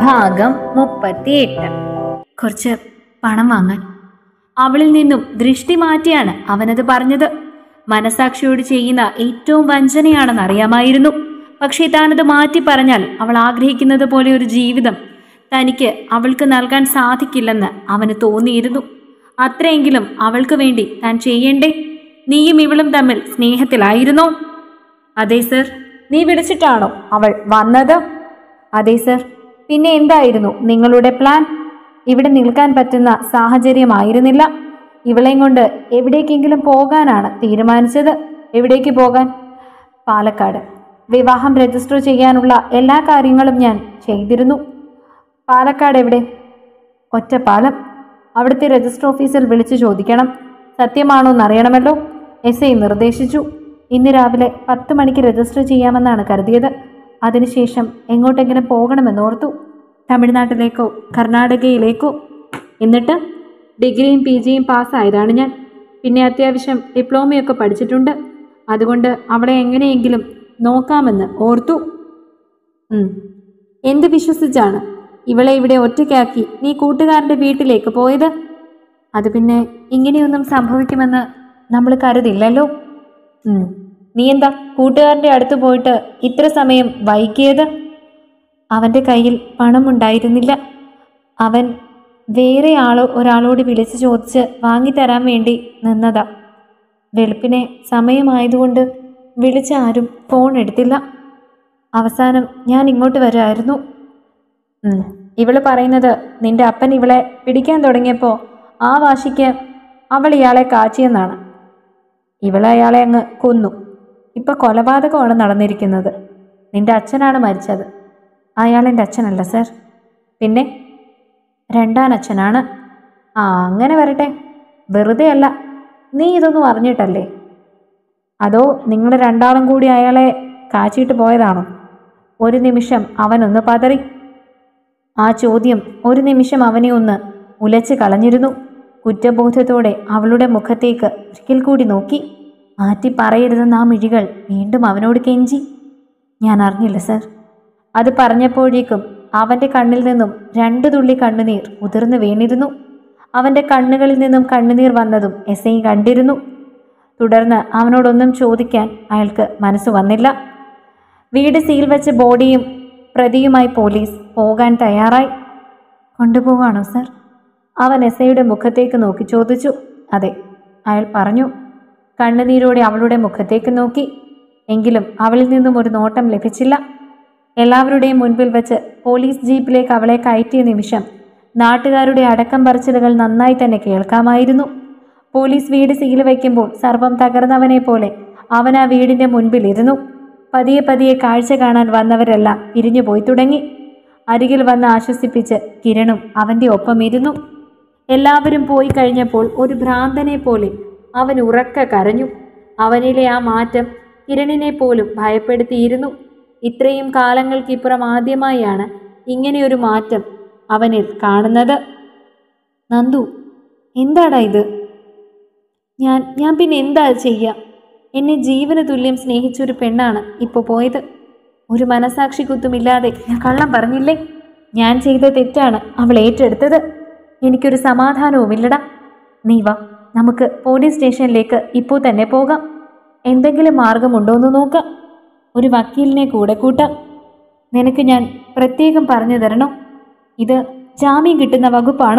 ഭാഗം മുപ്പത്തിയെട്ട് കുറച്ച് പണം വാങ്ങാൻ അവളിൽ നിന്നും ദൃഷ്ടി മാറ്റിയാണ് അവനത് പറഞ്ഞത് മനസാക്ഷിയോട് ചെയ്യുന്ന ഏറ്റവും വഞ്ചനയാണെന്ന് അറിയാമായിരുന്നു പക്ഷേ താനത് മാറ്റി പറഞ്ഞാൽ അവൾ ആഗ്രഹിക്കുന്നത് പോലെ ഒരു ജീവിതം തനിക്ക് അവൾക്ക് നൽകാൻ സാധിക്കില്ലെന്ന് അവന് തോന്നിയിരുന്നു അത്രയെങ്കിലും അവൾക്ക് വേണ്ടി താൻ ചെയ്യണ്ടേ നീയും ഇവളും തമ്മിൽ സ്നേഹത്തിലായിരുന്നോ അതെ സർ നീ വിളിച്ചിട്ടാണോ അവൾ വന്നത് അതെ സർ പിന്നെ എന്തായിരുന്നു നിങ്ങളുടെ പ്ലാൻ ഇവിടെ നിൽക്കാൻ പറ്റുന്ന സാഹചര്യമായിരുന്നില്ല ഇവളെയും കൊണ്ട് എവിടേക്കെങ്കിലും പോകാനാണ് തീരുമാനിച്ചത് എവിടേക്ക് പോകാൻ പാലക്കാട് വിവാഹം രജിസ്റ്റർ ചെയ്യാനുള്ള എല്ലാ കാര്യങ്ങളും ഞാൻ ചെയ്തിരുന്നു പാലക്കാട് എവിടെ ഒറ്റപ്പാലം അവിടുത്തെ രജിസ്റ്റർ ഓഫീസിൽ വിളിച്ചു ചോദിക്കണം സത്യമാണോ എന്നറിയണമല്ലോ എസ് ഐ നിർദ്ദേശിച്ചു ഇന്ന് രാവിലെ പത്ത് മണിക്ക് രജിസ്റ്റർ ചെയ്യാമെന്നാണ് കരുതിയത് അതിനുശേഷം എങ്ങോട്ടെങ്കിലും പോകണമെന്നോർത്തു തമിഴ്നാട്ടിലേക്കോ കർണാടകയിലേക്കോ എന്നിട്ട് ഡിഗ്രിയും പി ജിയും പാസ്സായതാണ് ഞാൻ പിന്നെ അത്യാവശ്യം ഡിപ്ലോമയൊക്കെ പഠിച്ചിട്ടുണ്ട് അതുകൊണ്ട് അവളെ എങ്ങനെയെങ്കിലും നോക്കാമെന്ന് ഓർത്തു ഉം. എന്ത് വിശ്വസിച്ചാണ് ഇവളെ ഇവിടെ ഒറ്റയ്ക്കാക്കി നീ കൂട്ടുകാരൻ്റെ വീട്ടിലേക്ക് പോയത് അത് പിന്നെ ഇങ്ങനെയൊന്നും സംഭവിക്കുമെന്ന് നമ്മൾ കരുതില്ലല്ലോ ഉം. നീ എന്താ കൂട്ടുകാരൻ്റെ അടുത്ത് പോയിട്ട് ഇത്ര സമയം വൈകിയത് അവൻ്റെ കയ്യിൽ പണമുണ്ടായിരുന്നില്ല അവൻ വേറെ ആളോ ഒരാളോട് വിളിച്ചു ചോദിച്ച് വാങ്ങിത്തരാൻ വേണ്ടി നിന്നതാ വെളുപ്പിനെ സമയമായതുകൊണ്ട് വിളിച്ച ആരും ഫോൺ എടുത്തില്ല അവസാനം ഞാൻ ഇങ്ങോട്ട് വരായിരുന്നു ഉം. ഇവള് പറയുന്നത് നിന്റെ അപ്പൻ ഇവളെ പിടിക്കാൻ തുടങ്ങിയപ്പോൾ ആ വാശിക്ക് അവൾ ഇയാളെ കാച്ചിയെന്നാണ് ഇവളെ അയാളെ അങ്ങ് കൊന്നു ഇപ്പൊ കൊലപാതകമാണ് നടന്നിരിക്കുന്നത് നിന്റെ അച്ഛനാണ് മരിച്ചത് അയാൾ എൻ്റെ അച്ഛനല്ല സർ പിന്നെ രണ്ടാൻ അച്ഛനാണ് ആ അങ്ങനെ വരട്ടെ വെറുതെ അല്ല നീ ഇതൊന്നും അറിഞ്ഞിട്ടല്ലേ അതോ നിങ്ങൾ രണ്ടാളും കൂടി അയാളെ കാച്ചിട്ട് പോയതാണോ ഒരു നിമിഷം അവനൊന്ന് പതറി ആ ചോദ്യം ഒരു നിമിഷം അവനെ ഒന്ന് ഉലച്ച് കളഞ്ഞിരുന്നു കുറ്റബോധത്തോടെ അവളുടെ മുഖത്തേക്ക് ഒരിക്കൽ കൂടി നോക്കി മാറ്റി പറയരുതെന്ന് ആ മിഴികൾ വീണ്ടും അവനോട് കെഞ്ചി ഞാൻ അറിഞ്ഞില്ല സർ അത് പറഞ്ഞപ്പോഴേക്കും അവൻ്റെ കണ്ണിൽ നിന്നും രണ്ടു തുള്ളി കണ്ണുനീർ ഉതിർന്നു വീണിരുന്നു അവൻ്റെ കണ്ണുകളിൽ നിന്നും കണ്ണുനീർ വന്നതും എസ് ഐ കണ്ടിരുന്നു തുടർന്ന് അവനോടൊന്നും ചോദിക്കാൻ അയാൾക്ക് മനസ്സ് വന്നില്ല വീട് സീൽ വെച്ച് ബോഡിയും പ്രതിയുമായി പോലീസ് പോകാൻ തയ്യാറായി കൊണ്ടുപോവാണോ സർ അവൻ എസ് ഐയുടെ മുഖത്തേക്ക് നോക്കി ചോദിച്ചു അതെ അയാൾ പറഞ്ഞു കണ്ണുനീരോടെ അവളുടെ മുഖത്തേക്ക് നോക്കി എങ്കിലും അവളിൽ നിന്നും ഒരു നോട്ടം ലഭിച്ചില്ല എല്ലാവരുടെയും മുൻപിൽ വെച്ച് പോലീസ് ജീപ്പിലേക്ക് അവളെ കയറ്റിയ നിമിഷം നാട്ടുകാരുടെ അടക്കം പറച്ചിലുകൾ നന്നായി തന്നെ കേൾക്കാമായിരുന്നു പോലീസ് വീട് സീൽ വയ്ക്കുമ്പോൾ സർവം തകർന്നവനെ പോലെ അവൻ ആ വീടിന്റെ മുൻപിലിരുന്നു പതിയെ പതിയെ കാഴ്ച കാണാൻ വന്നവരെല്ലാം പിരിഞ്ഞു പോയി തുടങ്ങി അരികിൽ വന്ന് ആശ്വസിപ്പിച്ച് കിരണും അവന്റെ ഒപ്പം ഇരുന്നു എല്ലാവരും പോയി കഴിഞ്ഞപ്പോൾ ഒരു ഭ്രാന്തനെ പോലെ അവൻ ഉറക്ക കരഞ്ഞു അവനിലെ ആ മാറ്റം കിരണിനെ പോലും ഭയപ്പെടുത്തിയിരുന്നു ഇത്രയും കാലങ്ങൾക്കിപ്പുറം ആദ്യമായാണ് ഇങ്ങനെയൊരു മാറ്റം അവനിൽ കാണുന്നത് നന്ദു എന്താടാ ഇത് ഞാൻ ഞാൻ പിന്നെ എന്താ ചെയ്യുക എന്നെ ജീവന തുല്യം സ്നേഹിച്ചൊരു പെണ്ണാണ് ഇപ്പോൾ പോയത് ഒരു മനസാക്ഷി കുത്തുമില്ലാതെ ഞാൻ കള്ളം പറഞ്ഞില്ലേ ഞാൻ ചെയ്ത തെറ്റാണ് അവൾ ഏറ്റെടുത്തത് എനിക്കൊരു സമാധാനവുമില്ലടാ നീ വാ നമുക്ക് പോലീസ് സ്റ്റേഷനിലേക്ക് ഇപ്പോൾ തന്നെ പോകാം എന്തെങ്കിലും മാർഗമുണ്ടോ എന്ന് നോക്കാം ഒരു വക്കീലിനെ കൂടെ കൂട്ടാം നിനക്ക് ഞാൻ പ്രത്യേകം പറഞ്ഞു തരണോ ഇത് ജാമ്യം കിട്ടുന്ന വകുപ്പാണോ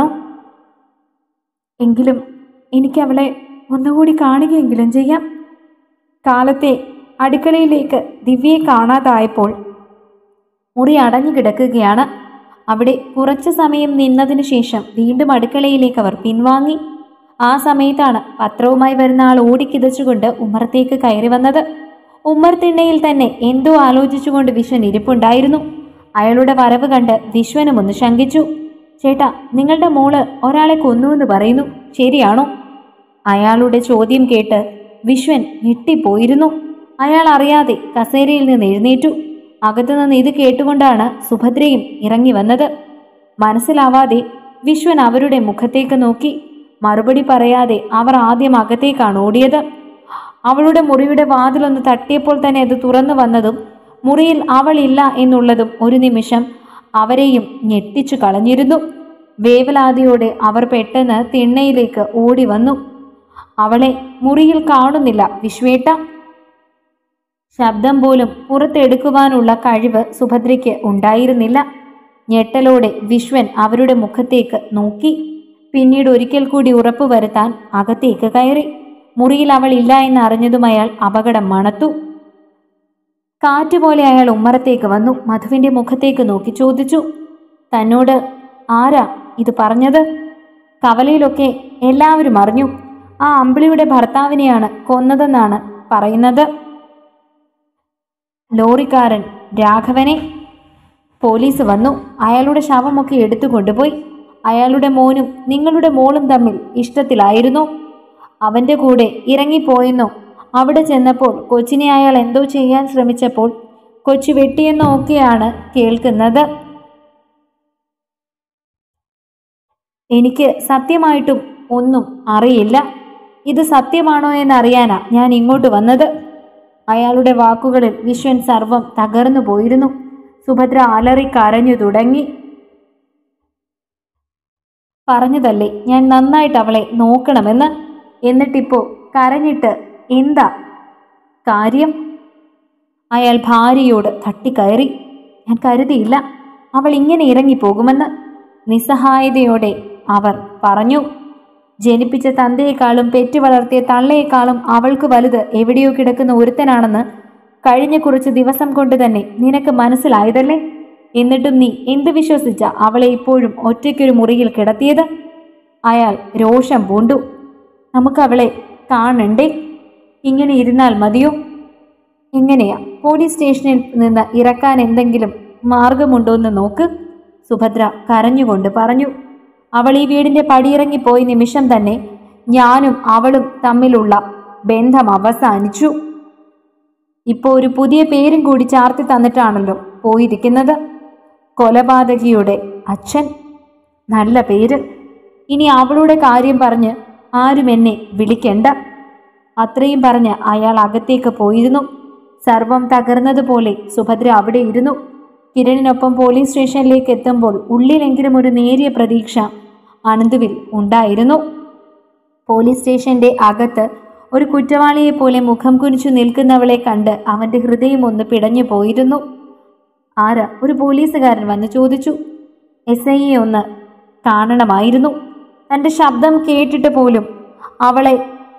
എങ്കിലും എനിക്ക് അവളെ ഒന്നുകൂടി കാണുകയെങ്കിലും ചെയ്യാം കാലത്തെ അടുക്കളയിലേക്ക് ദിവ്യയെ കാണാതായപ്പോൾ മുറി അടഞ്ഞു കിടക്കുകയാണ് അവിടെ കുറച്ചു സമയം നിന്നതിനു ശേഷം വീണ്ടും അടുക്കളയിലേക്ക് അവർ പിൻവാങ്ങി ആ സമയത്താണ് പത്രവുമായി വരുന്ന ആൾ ഓടിക്കിതച്ചുകൊണ്ട് ഉമ്മറത്തേക്ക് കയറി വന്നത് ഉമ്മർ തിണ്ണയിൽ തന്നെ എന്തോ ആലോചിച്ചുകൊണ്ട് വിശ്വൻ ഇരിപ്പുണ്ടായിരുന്നു അയാളുടെ വരവ് കണ്ട് വിശ്വനും ഒന്ന് ശങ്കിച്ചു ചേട്ടാ നിങ്ങളുടെ മോള് ഒരാളെ കൊന്നുവെന്ന് പറയുന്നു ശരിയാണോ അയാളുടെ ചോദ്യം കേട്ട് വിശ്വൻ ഞെട്ടിപ്പോയിരുന്നു അയാൾ അറിയാതെ കസേരയിൽ നിന്ന് എഴുന്നേറ്റു അകത്തുനിന്ന് ഇത് കേട്ടുകൊണ്ടാണ് സുഭദ്രയും ഇറങ്ങി വന്നത് മനസ്സിലാവാതെ വിശ്വൻ അവരുടെ മുഖത്തേക്ക് നോക്കി മറുപടി പറയാതെ അവർ ആദ്യം അകത്തേക്കാണ് ഓടിയത് അവളുടെ മുറിയുടെ വാതിലൊന്ന് തട്ടിയപ്പോൾ തന്നെ അത് തുറന്നു വന്നതും മുറിയിൽ അവൾ ഇല്ല എന്നുള്ളതും ഒരു നിമിഷം അവരെയും ഞെട്ടിച്ചു കളഞ്ഞിരുന്നു വേവലാതിയോടെ അവർ പെട്ടെന്ന് തിണ്ണയിലേക്ക് ഓടി വന്നു അവളെ മുറിയിൽ കാണുന്നില്ല വിശ്വേട്ട ശബ്ദം പോലും പുറത്തെടുക്കുവാനുള്ള കഴിവ് സുഭദ്രയ്ക്ക് ഉണ്ടായിരുന്നില്ല ഞെട്ടലോടെ വിശ്വൻ അവരുടെ മുഖത്തേക്ക് നോക്കി പിന്നീട് ഒരിക്കൽ കൂടി ഉറപ്പുവരുത്താൻ അകത്തേക്ക് കയറി മുറിയിൽ അവൾ ഇല്ല എന്ന് അറിഞ്ഞതും അയാൾ അപകടം മണത്തു കാറ്റുപോലെ അയാൾ ഉമ്മറത്തേക്ക് വന്നു മധുവിന്റെ മുഖത്തേക്ക് നോക്കി ചോദിച്ചു തന്നോട് ആരാ ഇത് പറഞ്ഞത് കവലയിലൊക്കെ എല്ലാവരും അറിഞ്ഞു ആ അമ്പിളിയുടെ ഭർത്താവിനെയാണ് കൊന്നതെന്നാണ് പറയുന്നത് ലോറിക്കാരൻ രാഘവനെ പോലീസ് വന്നു അയാളുടെ ശവമൊക്കെ എടുത്തു കൊണ്ടുപോയി അയാളുടെ മോനും നിങ്ങളുടെ മോളും തമ്മിൽ ഇഷ്ടത്തിലായിരുന്നു അവന്റെ കൂടെ ഇറങ്ങിപ്പോയെന്നോ അവിടെ ചെന്നപ്പോൾ കൊച്ചിനെ അയാൾ എന്തോ ചെയ്യാൻ ശ്രമിച്ചപ്പോൾ കൊച്ചു വെട്ടിയെന്നോ ഒക്കെയാണ് കേൾക്കുന്നത് എനിക്ക് സത്യമായിട്ടും ഒന്നും അറിയില്ല ഇത് സത്യമാണോ എന്നറിയാനാ ഞാൻ ഇങ്ങോട്ട് വന്നത് അയാളുടെ വാക്കുകളിൽ വിശ്വൻ സർവം തകർന്നു പോയിരുന്നു സുഭദ്ര അലറി കരഞ്ഞു തുടങ്ങി പറഞ്ഞതല്ലേ ഞാൻ നന്നായിട്ട് അവളെ നോക്കണമെന്ന് എന്നിട്ടിപ്പോ കരഞ്ഞിട്ട് എന്താ കാര്യം അയാൾ ഭാര്യയോട് തട്ടിക്കയറി ഞാൻ കരുതിയില്ല അവൾ ഇങ്ങനെ ഇറങ്ങിപ്പോകുമെന്ന് നിസ്സഹായതയോടെ അവർ പറഞ്ഞു ജനിപ്പിച്ച തന്തയെക്കാളും പെറ്റു വളർത്തിയ തള്ളയെക്കാളും അവൾക്ക് വലുത് എവിടെയോ കിടക്കുന്ന ഒരുത്തനാണെന്ന് കഴിഞ്ഞ കുറച്ച് ദിവസം കൊണ്ട് തന്നെ നിനക്ക് മനസ്സിലായതല്ലേ എന്നിട്ടും നീ എന്ത് വിശ്വസിച്ച അവളെ ഇപ്പോഴും ഒറ്റയ്ക്കൊരു മുറിയിൽ കിടത്തിയത് അയാൾ രോഷം പൂണ്ടു നമുക്ക് അവളെ കാണണ്ടേ ഇങ്ങനെ ഇരുന്നാൽ മതിയോ എങ്ങനെയാ പോലീസ് സ്റ്റേഷനിൽ നിന്ന് ഇറക്കാൻ എന്തെങ്കിലും മാർഗമുണ്ടോയെന്ന് നോക്ക് സുഭദ്ര കരഞ്ഞുകൊണ്ട് പറഞ്ഞു അവൾ ഈ വീടിന്റെ പടിയിറങ്ങിപ്പോയ നിമിഷം തന്നെ ഞാനും അവളും തമ്മിലുള്ള ബന്ധം അവസാനിച്ചു ഇപ്പോൾ ഒരു പുതിയ പേരും കൂടി ചാർത്തി തന്നിട്ടാണല്ലോ പോയിരിക്കുന്നത് കൊലപാതകിയുടെ അച്ഛൻ നല്ല പേര് ഇനി അവളുടെ കാര്യം പറഞ്ഞ് ആരും എന്നെ വിളിക്കണ്ട അത്രയും പറഞ്ഞ് അയാൾ അകത്തേക്ക് പോയിരുന്നു സർവം തകർന്നതുപോലെ സുഭദ്ര അവിടെ ഇരുന്നു കിരണിനൊപ്പം പോലീസ് സ്റ്റേഷനിലേക്ക് എത്തുമ്പോൾ ഉള്ളിലെങ്കിലും ഒരു നേരിയ പ്രതീക്ഷ അനന്തുവിൽ ഉണ്ടായിരുന്നു പോലീസ് സ്റ്റേഷന്റെ അകത്ത് ഒരു കുറ്റവാളിയെ പോലെ മുഖം കുനിച്ചു നിൽക്കുന്നവളെ കണ്ട് അവന്റെ ഹൃദയം ഒന്ന് പിടഞ്ഞു പോയിരുന്നു ആരാ ഒരു പോലീസുകാരൻ വന്ന് ചോദിച്ചു എസ് ഐയെ ഒന്ന് കാണണമായിരുന്നു തന്റെ ശബ്ദം കേട്ടിട്ട് പോലും അവളെ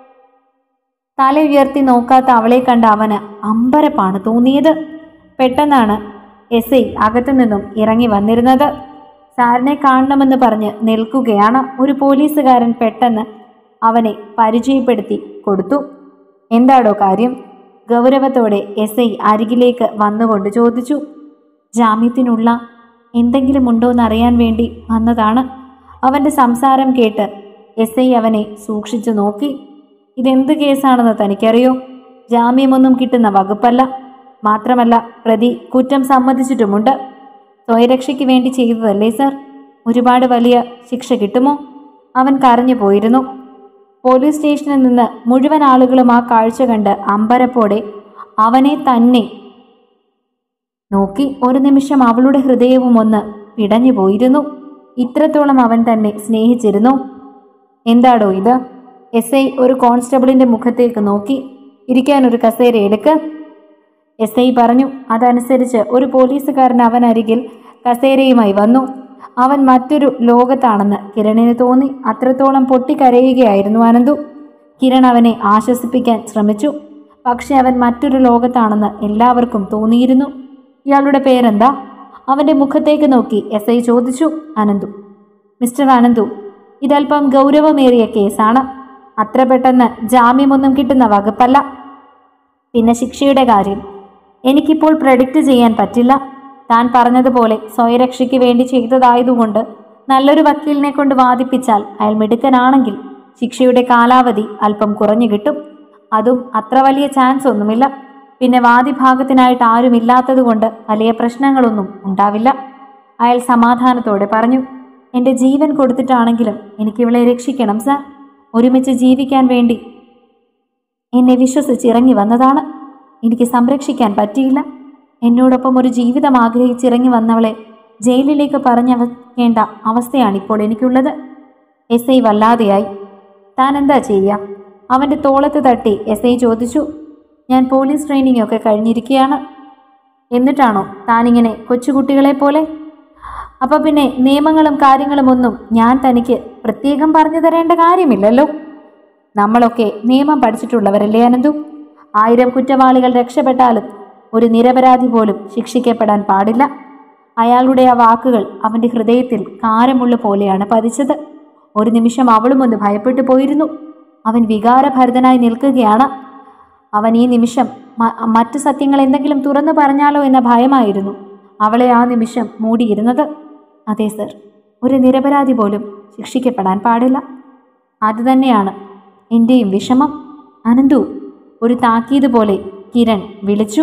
തല ഉയർത്തി നോക്കാത്ത അവളെ കണ്ട അവന് അമ്പരപ്പാണ് തോന്നിയത് പെട്ടെന്നാണ് എസ് ഐ അകത്തു നിന്നും ഇറങ്ങി വന്നിരുന്നത് സാറിനെ കാണണമെന്ന് പറഞ്ഞ് നിൽക്കുകയാണ് ഒരു പോലീസുകാരൻ പെട്ടെന്ന് അവനെ പരിചയപ്പെടുത്തി കൊടുത്തു എന്താടോ കാര്യം ഗൗരവത്തോടെ എസ് ഐ അരികിലേക്ക് വന്നുകൊണ്ട് ചോദിച്ചു ജാമ്യത്തിനുള്ള എന്തെങ്കിലും ഉണ്ടോയെന്ന് അറിയാൻ വേണ്ടി വന്നതാണ് അവന്റെ സംസാരം കേട്ട് എസ് ഐ അവനെ സൂക്ഷിച്ചു നോക്കി ഇതെന്ത് കേസാണെന്ന് തനിക്കറിയോ ജാമ്യമൊന്നും കിട്ടുന്ന വകുപ്പല്ല മാത്രമല്ല പ്രതി കുറ്റം സമ്മതിച്ചിട്ടുമുണ്ട് സ്വയരക്ഷയ്ക്ക് വേണ്ടി ചെയ്തതല്ലേ സർ ഒരുപാട് വലിയ ശിക്ഷ കിട്ടുമോ അവൻ കരഞ്ഞു പോയിരുന്നു പോലീസ് സ്റ്റേഷനിൽ നിന്ന് മുഴുവൻ ആളുകളും ആ കാഴ്ച കണ്ട് അമ്പരപ്പോടെ അവനെ തന്നെ നോക്കി ഒരു നിമിഷം അവളുടെ ഹൃദയവും ഒന്ന് പിടഞ്ഞു പോയിരുന്നു ഇത്രത്തോളം അവൻ തന്നെ സ്നേഹിച്ചിരുന്നു എന്താടോ ഇത് എസ് ഐ ഒരു കോൺസ്റ്റബിളിന്റെ മുഖത്തേക്ക് നോക്കി ഇരിക്കാൻ ഒരു കസേര എടുക്ക് എസ് ഐ പറഞ്ഞു അതനുസരിച്ച് ഒരു പോലീസുകാരൻ അവൻ അരികിൽ കസേരയുമായി വന്നു അവൻ മറ്റൊരു ലോകത്താണെന്ന് കിരണിന് തോന്നി അത്രത്തോളം പൊട്ടിക്കരയുകയായിരുന്നു അനന്തു കിരൺ അവനെ ആശ്വസിപ്പിക്കാൻ ശ്രമിച്ചു പക്ഷെ അവൻ മറ്റൊരു ലോകത്താണെന്ന് എല്ലാവർക്കും തോന്നിയിരുന്നു ഇയാളുടെ പേരെന്താ അവന്റെ മുഖത്തേക്ക് നോക്കി എസ് ഐ ചോദിച്ചു അനന്തു മിസ്റ്റർ അനന്തു ഇതല്പം ഗൗരവമേറിയ കേസാണ് അത്ര പെട്ടെന്ന് ജാമ്യമൊന്നും കിട്ടുന്ന വകുപ്പല്ല പിന്നെ ശിക്ഷയുടെ കാര്യം എനിക്കിപ്പോൾ പ്രഡിക്റ്റ് ചെയ്യാൻ പറ്റില്ല താൻ പറഞ്ഞതുപോലെ സ്വയരക്ഷയ്ക്ക് വേണ്ടി ചെയ്തതായതുകൊണ്ട് നല്ലൊരു വക്കീലിനെ കൊണ്ട് വാദിപ്പിച്ചാൽ അയാൾ മിടുക്കനാണെങ്കിൽ ശിക്ഷയുടെ കാലാവധി അല്പം കുറഞ്ഞു കിട്ടും അതും അത്ര വലിയ ചാൻസ് ഒന്നുമില്ല പിന്നെ വാദിഭാഗത്തിനായിട്ട് ആരുമില്ലാത്തതുകൊണ്ട് വലിയ പ്രശ്നങ്ങളൊന്നും ഉണ്ടാവില്ല അയാൾ സമാധാനത്തോടെ പറഞ്ഞു എൻ്റെ ജീവൻ കൊടുത്തിട്ടാണെങ്കിലും എനിക്കിവളെ രക്ഷിക്കണം സാർ ഒരുമിച്ച് ജീവിക്കാൻ വേണ്ടി എന്നെ വിശ്വസിച്ചിറങ്ങി വന്നതാണ് എനിക്ക് സംരക്ഷിക്കാൻ പറ്റിയില്ല എന്നോടൊപ്പം ഒരു ജീവിതം ആഗ്രഹിച്ചിറങ്ങി വന്നവളെ ജയിലിലേക്ക് പറഞ്ഞവക്കേണ്ട അവസ്ഥയാണ് ഇപ്പോൾ എനിക്കുള്ളത് എസ് ഐ വല്ലാതെയായി താൻ എന്താ ചെയ്യുക അവൻ്റെ തോളത്ത് തട്ടി എസ് ഐ ചോദിച്ചു ഞാൻ പോലീസ് ട്രെയിനിങ് ഒക്കെ കഴിഞ്ഞിരിക്കുകയാണ് എന്നിട്ടാണോ താനിങ്ങനെ കൊച്ചുകുട്ടികളെ പോലെ അപ്പൊ പിന്നെ നിയമങ്ങളും കാര്യങ്ങളും ഒന്നും ഞാൻ തനിക്ക് പ്രത്യേകം പറഞ്ഞു തരേണ്ട കാര്യമില്ലല്ലോ നമ്മളൊക്കെ നിയമം പഠിച്ചിട്ടുള്ളവരല്ലേ അനന്തു ആയിരം കുറ്റവാളികൾ രക്ഷപ്പെട്ടാലും ഒരു നിരപരാധി പോലും ശിക്ഷിക്കപ്പെടാൻ പാടില്ല അയാളുടെ ആ വാക്കുകൾ അവന്റെ ഹൃദയത്തിൽ കാരമുള്ള പോലെയാണ് പതിച്ചത് ഒരു നിമിഷം അവളും ഒന്ന് ഭയപ്പെട്ടു പോയിരുന്നു അവൻ വികാരഭരിതനായി നിൽക്കുകയാണ് അവൻ ഈ നിമിഷം മ- മറ്റു സത്യങ്ങൾ എന്തെങ്കിലും തുറന്നു പറഞ്ഞാലോ എന്ന ഭയമായിരുന്നു അവളെ ആ നിമിഷം മൂടിയിരുന്നത് അതെ സർ ഒരു നിരപരാധി പോലും ശിക്ഷിക്കപ്പെടാൻ പാടില്ല അതുതന്നെയാണ് എൻ്റെയും വിഷമം അനന്തു ഒരു താക്കീത് പോലെ കിരൺ വിളിച്ചു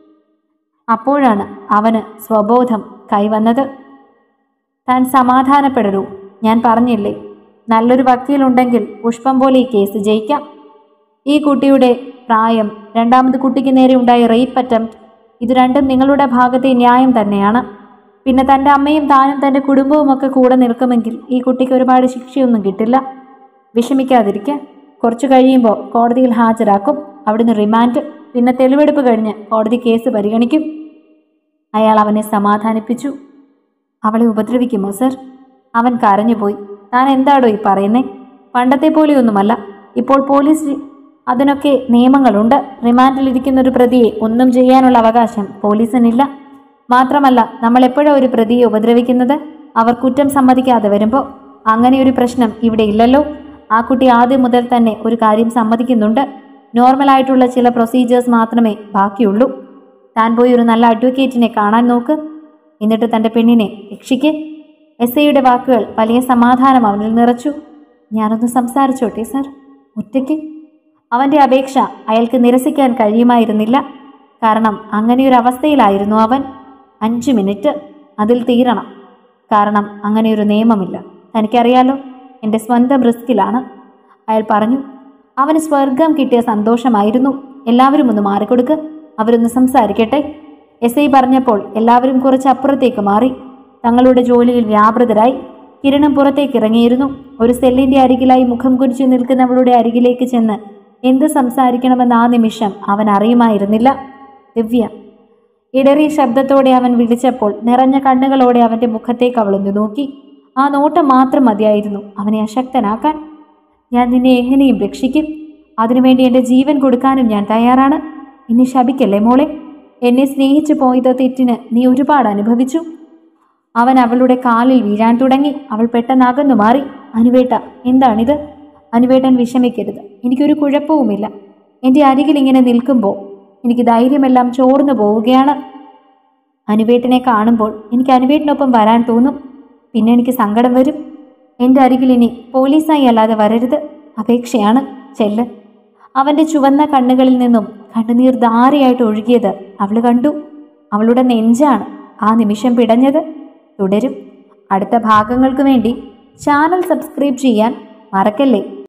അപ്പോഴാണ് അവന് സ്വബോധം കൈവന്നത് താൻ സമാധാനപ്പെടരൂ ഞാൻ പറഞ്ഞില്ലേ നല്ലൊരു വക്കീലുണ്ടെങ്കിൽ പുഷ്പം പോലെ ഈ കേസ് ജയിക്കാം ഈ കുട്ടിയുടെ പ്രായം രണ്ടാമത് കുട്ടിക്ക് നേരെ ഉണ്ടായ റേപ്പ് അറ്റംപ്റ്റ് ഇത് രണ്ടും നിങ്ങളുടെ ഭാഗത്തെ ന്യായം തന്നെയാണ് പിന്നെ തൻ്റെ അമ്മയും താനും തൻ്റെ കുടുംബവും ഒക്കെ കൂടെ നിൽക്കുമെങ്കിൽ ഈ കുട്ടിക്ക് ഒരുപാട് ശിക്ഷയൊന്നും കിട്ടില്ല വിഷമിക്കാതിരിക്കുക കുറച്ചു കഴിയുമ്പോൾ കോടതിയിൽ ഹാജരാക്കും അവിടുന്ന് റിമാൻഡ് പിന്നെ തെളിവെടുപ്പ് കഴിഞ്ഞ് കോടതി കേസ് പരിഗണിക്കും അയാൾ അവനെ സമാധാനിപ്പിച്ചു അവളെ ഉപദ്രവിക്കുമോ സർ അവൻ കരഞ്ഞുപോയി താൻ എന്താടോ ഈ പറയുന്നേ പണ്ടത്തെ പോലെയൊന്നുമല്ല ഇപ്പോൾ പോലീസ് അതിനൊക്കെ നിയമങ്ങളുണ്ട് റിമാൻഡിലിരിക്കുന്ന ഒരു പ്രതിയെ ഒന്നും ചെയ്യാനുള്ള അവകാശം പോലീസിനില്ല മാത്രമല്ല നമ്മൾ എപ്പോഴാണ് ഒരു പ്രതിയെ ഉപദ്രവിക്കുന്നത് അവർ കുറ്റം സമ്മതിക്കാതെ വരുമ്പോൾ അങ്ങനെ ഒരു പ്രശ്നം ഇവിടെ ഇല്ലല്ലോ ആ കുട്ടി ആദ്യം മുതൽ തന്നെ ഒരു കാര്യം സമ്മതിക്കുന്നുണ്ട് നോർമലായിട്ടുള്ള ചില പ്രൊസീജിയേഴ്സ് മാത്രമേ ബാക്കിയുള്ളൂ താൻ പോയി ഒരു നല്ല അഡ്വക്കേറ്റിനെ കാണാൻ നോക്ക് എന്നിട്ട് തൻ്റെ പെണ്ണിനെ രക്ഷിക്ക് എസ് ഐയുടെ വാക്കുകൾ വലിയ സമാധാനം അവനിൽ നിറച്ചു ഞാനൊന്ന് സംസാരിച്ചോട്ടെ സർ ഒറ്റയ്ക്ക് അവൻ്റെ അപേക്ഷ അയാൾക്ക് നിരസിക്കാൻ കഴിയുമായിരുന്നില്ല കാരണം അങ്ങനെയൊരു അവസ്ഥയിലായിരുന്നു അവൻ അഞ്ച് മിനിറ്റ് അതിൽ തീരണം കാരണം അങ്ങനെയൊരു നിയമമില്ല തനിക്കറിയാലോ എൻ്റെ സ്വന്തം റിസ്കിലാണ് അയാൾ പറഞ്ഞു അവന് സ്വർഗം കിട്ടിയ സന്തോഷമായിരുന്നു എല്ലാവരും ഒന്ന് മാറിക്കൊടുക്ക് അവരൊന്ന് സംസാരിക്കട്ടെ എസ് ഐ പറഞ്ഞപ്പോൾ എല്ലാവരും കുറച്ച് അപ്പുറത്തേക്ക് മാറി തങ്ങളുടെ ജോലിയിൽ വ്യാപൃതരായി കിരണം പുറത്തേക്ക് ഇറങ്ങിയിരുന്നു ഒരു സെല്ലിന്റെ അരികിലായി മുഖം കുരിച്ചു നിൽക്കുന്നവളുടെ അരികിലേക്ക് ചെന്ന് എന്ത് സംസാരിക്കണമെന്ന് ആ നിമിഷം അവൻ അറിയുമായിരുന്നില്ല ദിവ്യ ഇടറിയ ശബ്ദത്തോടെ അവൻ വിളിച്ചപ്പോൾ നിറഞ്ഞ കണ്ണുകളോടെ അവന്റെ മുഖത്തേക്ക് അവളൊന്ന് നോക്കി ആ നോട്ടം മാത്രം മതിയായിരുന്നു അവനെ അശക്തനാക്കാൻ ഞാൻ നിന്നെ എങ്ങനെയും രക്ഷിക്കും അതിനുവേണ്ടി എൻ്റെ ജീവൻ കൊടുക്കാനും ഞാൻ തയ്യാറാണ് എന്നെ ശപിക്കല്ലേ മോളെ എന്നെ സ്നേഹിച്ചു പോയത് തെറ്റിന് നീ ഒരുപാട് അനുഭവിച്ചു അവൻ അവളുടെ കാലിൽ വീഴാൻ തുടങ്ങി അവൾ പെട്ടെന്ന് അകന്നു മാറി അനുവേട്ട എന്താണിത് അനുവേട്ടൻ വിഷമിക്കരുത് എനിക്കൊരു കുഴപ്പവുമില്ല എൻ്റെ അരികിൽ ഇങ്ങനെ നിൽക്കുമ്പോൾ എനിക്ക് ധൈര്യമെല്ലാം ചോർന്നു പോവുകയാണ് അനുവേട്ടനെ കാണുമ്പോൾ എനിക്ക് അനുവേട്ടനൊപ്പം വരാൻ തോന്നും പിന്നെ എനിക്ക് സങ്കടം വരും എൻ്റെ അരികിൽ ഇനി പോലീസായി അല്ലാതെ വരരുത് അപേക്ഷയാണ് ചെല്ല് അവൻ്റെ ചുവന്ന കണ്ണുകളിൽ നിന്നും കണ്ണുനീർ ധാരയായിട്ട് ഒഴുകിയത് അവൾ കണ്ടു അവളുടെ നെഞ്ചാണ് ആ നിമിഷം പിടഞ്ഞത് തുടരും അടുത്ത ഭാഗങ്ങൾക്ക് വേണ്ടി ചാനൽ സബ്സ്ക്രൈബ് ചെയ്യാൻ മറക്കല്ലേ